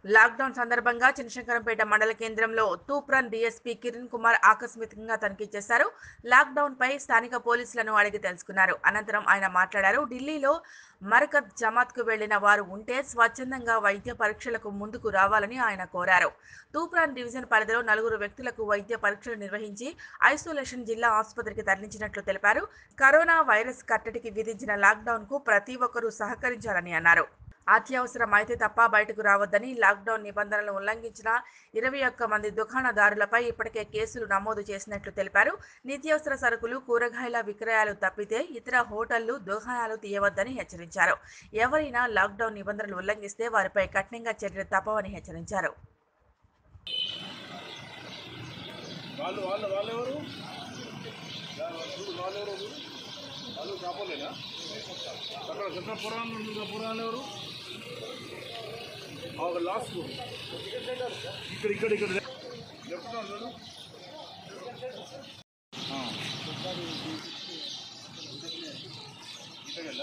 lockdown సందర్భంగా చినశంకరంపేట మండల కేంద్రంలో తూప్రన్ డీఎస్పీ కిరణ్ కుమార్ ఆకస్మికంగా తనిఖీ చేశారు లాక్డౌన్ పై స్థానిక పోలీసులను అడిగి తెలుసుకున్నారు అనంతరం ఆయన మాట్లాడారు ఢిల్లీలో మరకత్ జమాత్ కు వెళ్లిన వారు ఉంటే స్వచ్ఛందంగా వైద్య పరీక్షలకు ముందుకు రావాలని ఆయన కోరారు తూప్రాన్ డివిజన్ పరిధిలో నలుగురు వ్యక్తులకు వైద్య పరీక్షలు నిర్వహించి ఐసోలేషన్ జిల్లా ఆసుపత్రికి తరలించినట్లు తెలిపారు కరోనా వైరస్ కట్టడికి విధించిన లాక్డౌన్ కు ప్రతి ఒక్కరూ సహకరించాలని అన్నారు అత్యవసరం అయితే తప్ప బయటకు రావద్దని లాక్డౌన్ నిబంధనలు ఉల్లంఘించిన ఇరవై ఒక్క మంది దుకాణదారులపై ఇప్పటికే కేసులు నమోదు చేసినట్లు తెలిపారు నిత్యావసర సరుకులు కూరగాయల విక్రయాలు తప్పితే ఇతర హోటళ్లు దుకాణాలు తీయవద్దని హెచ్చరించారు ఎవరైనా లాక్డౌన్ నిబంధనలు ఉల్లంఘిస్తే వారిపై కఠినంగా చర్యలు తప్పవని హెచ్చరించారు వాళ్ళు వాళ్ళు వాళ్ళు ఎవరు వాళ్ళు ఎవరు వాళ్ళు కాపోలేనా అక్కడ చెప్పిన పురాణం ఉంటుంది పురాణాలు ఎవరు ఒక లాస్ట్ ఇక్కడ ఇక్కడ ఇక్కడ చెప్తున్నాను చూడు ఇంతకెళ్ళా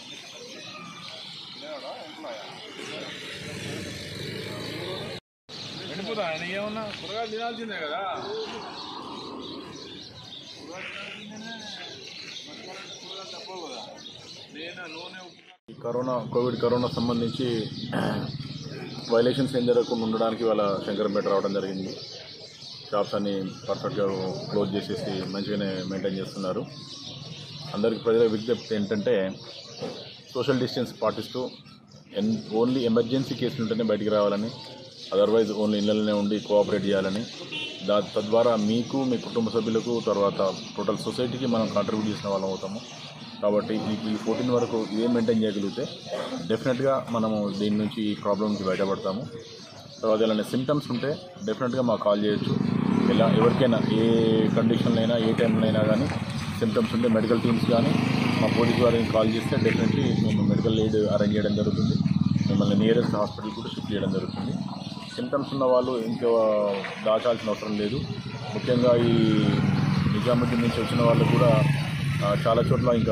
లేవాడా ఎంప్లాయా వెళ్ళిపోతా ఆయన ఏమన్నా కూరగాయలు తినాల్సిందే కదా కూరగాయలు తినాల్సిందేనే కూరగాయలు తప్పవు కదా నేను నూనె ఉప్పు ఈ కరోనా కోవిడ్ కరోనా సంబంధించి వైలేషన్స్ ఏం జరగకుండా ఉండడానికి వాళ్ళ శంకరంపేట రావడం జరిగింది షాప్స్ అన్ని పర్ఫెక్ట్గా క్లోజ్ చేసేసి మంచిగానే మెయింటైన్ చేస్తున్నారు అందరికి ప్రజల విజ్ఞప్తి ఏంటంటే సోషల్ డిస్టెన్స్ పాటిస్తూ ఎన్ ఓన్లీ ఎమర్జెన్సీ కేసులు ఉంటేనే బయటికి రావాలని అదర్వైజ్ ఓన్లీ ఇళ్ళలోనే ఉండి కోఆపరేట్ చేయాలని దా తద్వారా మీకు మీ కుటుంబ సభ్యులకు తర్వాత టోటల్ సొసైటీకి మనం కాంట్రిబ్యూట్ చేసిన వాళ్ళం అవుతాము కాబట్టి ఈ- ఈ ఫోర్టీన్ వరకు ఇదే మెయింటైన్ చేయగలిగితే డెఫినెట్గా మనము దీని నుంచి ఈ ప్రాబ్లం నుంచి బయటపడతాము తర్వాత ఇలాంటి సిమ్టమ్స్ ఉంటే డెఫినెట్గా మాకు కాల్ చేయొచ్చు ఎలా ఎవరికైనా ఏ కండిషన్లో అయినా ఏ టైంలో అయినా కానీ సిమ్టమ్స్ ఉంటే మెడికల్ టీమ్స్ కానీ మా పోలీస్ వారిని కాల్ చేస్తే డెఫినెట్లీ మేము మెడికల్ ఎయిడ్ అరేంజ్ చేయడం జరుగుతుంది మిమ్మల్ని నియరెస్ట్ హాస్పిటల్ కూడా షిఫ్ట్ చేయడం జరుగుతుంది సిమ్టమ్స్ ఉన్న వాళ్ళు ఇంకా దాచాల్సిన అవసరం లేదు ముఖ్యంగా ఈ నిజాముద్దీన్ నుంచి వచ్చిన వాళ్ళు కూడా ఆ, చాలా చోట్ల ఇంకా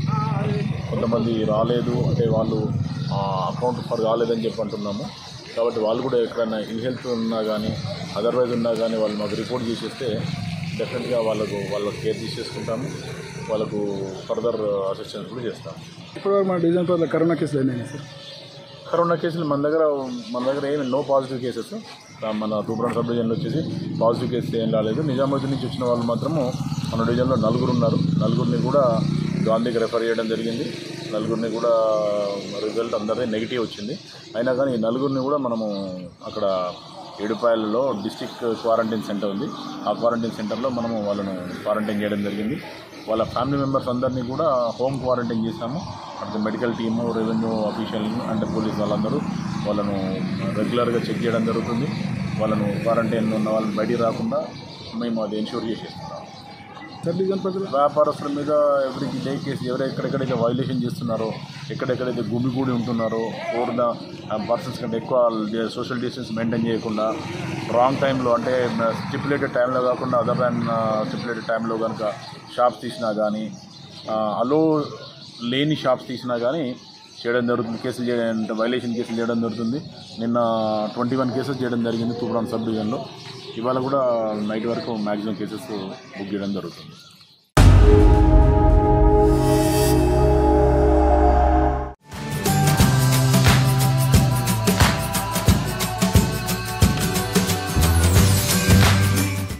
కొంతమంది రాలేదు అంటే వాళ్ళు అకౌంట్ ఫర్ రాలేదని చెప్పి అంటున్నాము కాబట్టి వాళ్ళు కూడా ఎక్కడైనా ఇన్ హెల్త్ ఉన్నా కానీ అదర్వైజ్ ఉన్నా కానీ వాళ్ళు మాకు రిపోర్ట్ చేసేస్తే డెఫినెట్గా వాళ్ళకు వాళ్ళకు కేర్ తీసేసుకుంటాము వాళ్ళకు ఫర్దర్ అసిస్టెన్స్ కూడా చేస్తాము ఇప్పటివరకు మన డివిజన్ పరిధిలో కరోనా కేసులు అయినాయి సార్ కరోనా కేసులు మన దగ్గర మన దగ్గర ఏమి నో పాజిటివ్ కేసెస్ మన తూప్రాన్ సబ్ డివిజన్లో వచ్చేసి పాజిటివ్ కేసెస్ ఏం రాలేదు నిజామాబాద్ నుంచి వచ్చిన వాళ్ళు మాత్రము మన డివిజన్లో నలుగురు ఉన్నారు నలుగురిని కూడా గాంధీకి రెఫర్ చేయడం జరిగింది నలుగురిని కూడా రిజల్ట్ అందరిది నెగిటివ్ వచ్చింది అయినా కానీ ఈ నలుగురిని కూడా మనము అక్కడ ఏడుపాయలలో డిస్టిక్ క్వారంటైన్ సెంటర్ ఉంది ఆ క్వారంటైన్ సెంటర్లో మనము వాళ్ళను క్వారంటైన్ చేయడం జరిగింది వాళ్ళ ఫ్యామిలీ మెంబర్స్ అందరినీ కూడా హోమ్ క్వారంటైన్ చేశాము అటు medical team revenue official and police వాళ్ళందరూ వాళ్ళను రెగ్యులర్గా చెక్ చేయడం జరుగుతుంది వాళ్ళను క్వారంటైన్ ఉన్న వాళ్ళని బయటికి రాకుండా మేము అది ఎన్ష్యూర్ చేసేస్తున్నాం సార్ డివిజన్ పరిధిలో వ్యాపారస్తుల మీద ఎవ్రీ డే కేసు ఎవరు ఎక్కడెక్కడైతే వైలేషన్ చేస్తున్నారో ఎక్కడెక్కడైతే గుమిగూడి ఉంటున్నారో కోరిన పర్సన్స్ కంటే ఎక్కువ సోషల్ డిస్టెన్స్ మెయింటైన్ చేయకుండా రాంగ్ టైంలో అంటే స్టిపులేటెడ్ టైంలో కాకుండా అదర్ దాన్ స్టిపులేటెడ్ టైంలో కనుక షాప్స్ తీసినా కానీ అలో లేని షాప్స్ తీసినా కానీ చేయడం జరుగుతుంది కేసులు చేయడం వైలేషన్ కేసులు చేయడం జరుగుతుంది నిన్న ట్వంటీ వన్ కేసెస్ చేయడం జరిగింది తూప్రాన్ సబ్ డివిజన్లో ఇవాళ కూడా నైట్ వరకు మ్యాక్సిమం కేసెస్ బుక్ చేయడం జరుగుతుంది